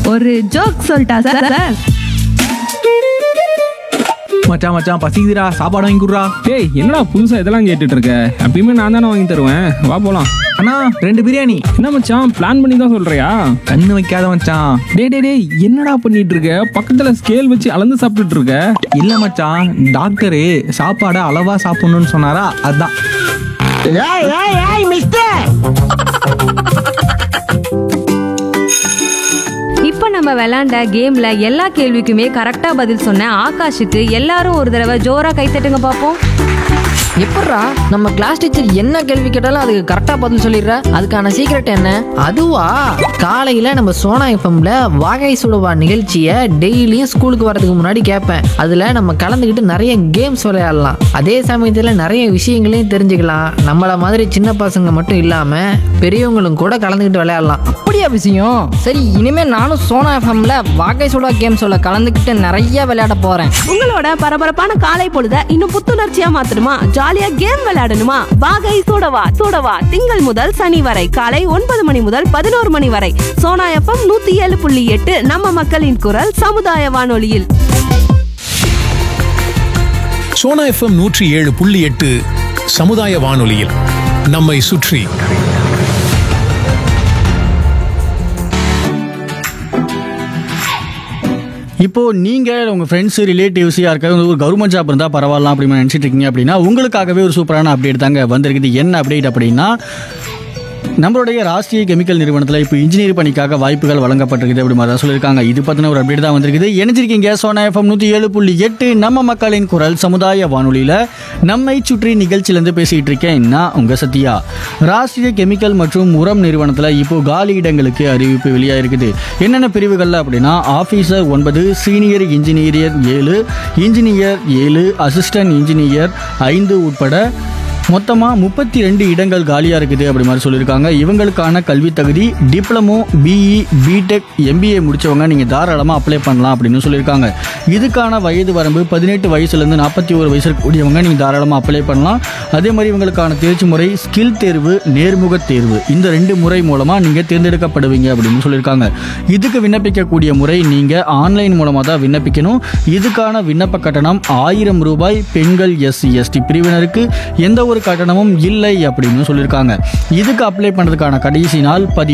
ஒரு ஜோக் சொல்லிட்டா sir sir மச்சான் மச்சான் பசிக்குதுடா சாப்பாடு வாங்கி கொடுறா டேய் என்னடா புதுசா இதெல்லாம் கேட்டுட்டு இருக்க எப்பயுமே நான் தானே வாங்கி தருவேன் வா போலாம் அண்ணா ரெண்டு பிரியாணி என்ன மச்சான் பிளான் பண்ணி தான் சொல்றியா கண்ணு வைக்காத மச்சான் டேய் டேய் டேய் என்னடா பண்ணிட்டு இருக்க பக்கத்துல ஸ்கேல் வச்சு அளந்து சாப்பிட்டுட்டு இருக்க இல்ல மச்சான் டாக்டரு சாப்பாடை அளவா சாப்பிடணும்னு சொன்னாரா அதான் ஏய் ஏய் ஏய் மிஸ்டர் இப்போ நம்ம விளையாண்ட கேம்ல எல்லா கேள்விக்குமே கரெக்டா பதில் சொன்ன ஆகாஷுக்கு எல்லாரும் ஒரு தடவை ஜோரா கைத்தட்டுங்க பார்ப்போம் எப்பட்றா நம்ம கிளாஸ் டீச்சர் என்ன கேள்வி கேட்டாலும் அதுக்கு கரெக்டா பதில் சொல்லிடுற அதுக்கான சீக்ரெட் என்ன அதுவா காலையில நம்ம சோனா எஃப்எம்ல வாகை சுடுவா நிகழ்ச்சியை டெய்லியும் ஸ்கூலுக்கு வரதுக்கு முன்னாடி கேட்பேன் அதுல நம்ம கலந்துக்கிட்டு நிறைய கேம்ஸ் விளையாடலாம் அதே சமயத்துல நிறைய விஷயங்களையும் தெரிஞ்சுக்கலாம் நம்மள மாதிரி சின்ன பசங்க மட்டும் இல்லாம பெரியவங்களும் கூட கலந்துக்கிட்டு விளையாடலாம் அப்படியா விஷயம் சரி இனிமே நானும் சோனா எஃப்எம்ல வாகை சுடா கேம் சொல்ல கலந்துக்கிட்டு நிறைய விளையாட போறேன் உங்களோட பரபரப்பான காலை பொழுத இன்னும் புத்துணர்ச்சியா மாத்தணுமா ஜாலியா கேம் விளையாடணுமா வாகை சூடவா சூடவா திங்கள் முதல் சனி வரை காலை ஒன்பது மணி முதல் பதினோரு மணி வரை சோனா எஃப்எம் நூத்தி ஏழு புள்ளி எட்டு நம்ம மக்களின் குரல் சமுதாய வானொலியில் சோனா எஃப்எம் நூற்றி ஏழு புள்ளி எட்டு சமுதாய வானொலியில் நம்மை சுற்றி இப்போ நீங்க உங்க ஃப்ரெண்ட்ஸ் ரிலேட்டிவ்ஸ் யாருக்காவது ஒரு கவர்மெண்ட் ஜாப் இருந்தா பரவாயில்ல அப்படின்னு நினைச்சிட்டு இருக்கீங்க அப்படின்னா உங்களுக்காகவே ஒரு சூப்பரான அப்டேட் தாங்க வந்திருக்குது என்ன அப்டேட் அப்படின்னா நம்மளுடைய ராஷ்டிரிய கெமிக்கல் நிறுவனத்தில் இப்போ இன்ஜினியர் பணிக்காக வாய்ப்புகள் வழங்கப்பட்டிருக்குது அப்படி மாதிரி தான் சொல்லியிருக்காங்க இது பற்றின ஒரு அப்டேட் தான் வந்திருக்குது இணைஞ்சிருக்கீங்க சோனா எஃப்எம் நூற்றி ஏழு புள்ளி எட்டு நம்ம மக்களின் குரல் சமுதாய வானொலியில் நம்மை சுற்றி நிகழ்ச்சியிலேருந்து பேசிகிட்டு இருக்கேன் நான் உங்கள் சத்யா ராஷ்டிரிய கெமிக்கல் மற்றும் உரம் நிறுவனத்தில் இப்போ காலி இடங்களுக்கு அறிவிப்பு வெளியாயிருக்குது என்னென்ன பிரிவுகளில் அப்படின்னா ஆஃபீஸர் ஒன்பது சீனியர் இன்ஜினியர் ஏழு இன்ஜினியர் ஏழு அசிஸ்டன்ட் இன்ஜினியர் ஐந்து உட்பட மொத்தமாக முப்பத்தி ரெண்டு இடங்கள் காலியாக இருக்குது அப்படி மாதிரி சொல்லியிருக்காங்க இவங்களுக்கான கல்வி தகுதி டிப்ளமோ பிஇ பிடெக் எம்பிஏ முடிச்சவங்க நீங்கள் தாராளமாக அப்ளை பண்ணலாம் அப்படின்னு சொல்லியிருக்காங்க இதுக்கான வயது வரம்பு பதினெட்டு வயசுலேருந்து நாற்பத்தி ஒரு வயசு இருக்கக்கூடியவங்க நீங்கள் தாராளமாக அப்ளை பண்ணலாம் அதே மாதிரி இவங்களுக்கான தேர்ச்சி முறை ஸ்கில் தேர்வு நேர்முக தேர்வு இந்த ரெண்டு முறை மூலமாக நீங்கள் தேர்ந்தெடுக்கப்படுவீங்க அப்படின்னு சொல்லியிருக்காங்க இதுக்கு விண்ணப்பிக்கக்கூடிய முறை நீங்கள் ஆன்லைன் மூலமாக தான் விண்ணப்பிக்கணும் இதுக்கான விண்ணப்ப கட்டணம் ஆயிரம் ரூபாய் பெண்கள் எஸ்சி எஸ்டி பிரிவினருக்கு எந்த ஒரு கட்டணமும் இல்லை அப்படின்னு சொல்லியிருக்காங்க இதுக்கு அப்ளை பண்ணுறதுக்கான கடைசி நாள் பதி